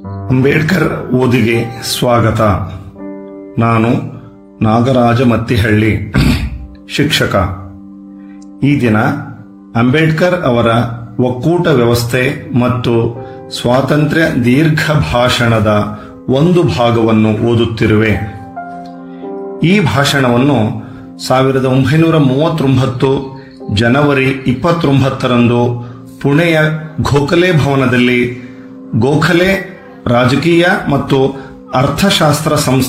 ಅಂಬೇಡ್ಕರ್ ಓದಿಗೆ ಸ್ವಾಗತ ನಾನು ನಾಗರಾಜ ಮತ್ತಿಹಳ್ಳಿ ಶಿಕ್ಷಕ ಈ ದಿನ ಅಂಬೇಡ್ಕರ್ ಅವರ ಒಕ್ಕೂಟ ವ್ಯವಸ್ಥೆ ಮತ್ತು ಸ್ವಾತಂತ್ರ್ಯ ದೀರ್ಘ ಭಾಷಣದ ಒಂದು ಭಾಗವನ್ನು ಓದುತ್ತಿರುವೆ ಈ ಭಾಷಣವನ್ನು ಸಾವಿರದ ಒಂಬೈನೂರ ಮೂವತ್ತೊಂಬತ್ತು ಜನವರಿ ಇಪ್ಪತ್ತೊಂಬತ್ತರಂದು ಪುಣೆಯ ಗೋಖಲೆ ಭವನದಲ್ಲಿ ಗೋಖಲೆ ರಾಜಕೀಯ ಮತ್ತು ಅರ್ಥಶಾಸ್ತ್ರ ಸಂಸ್ಥೆ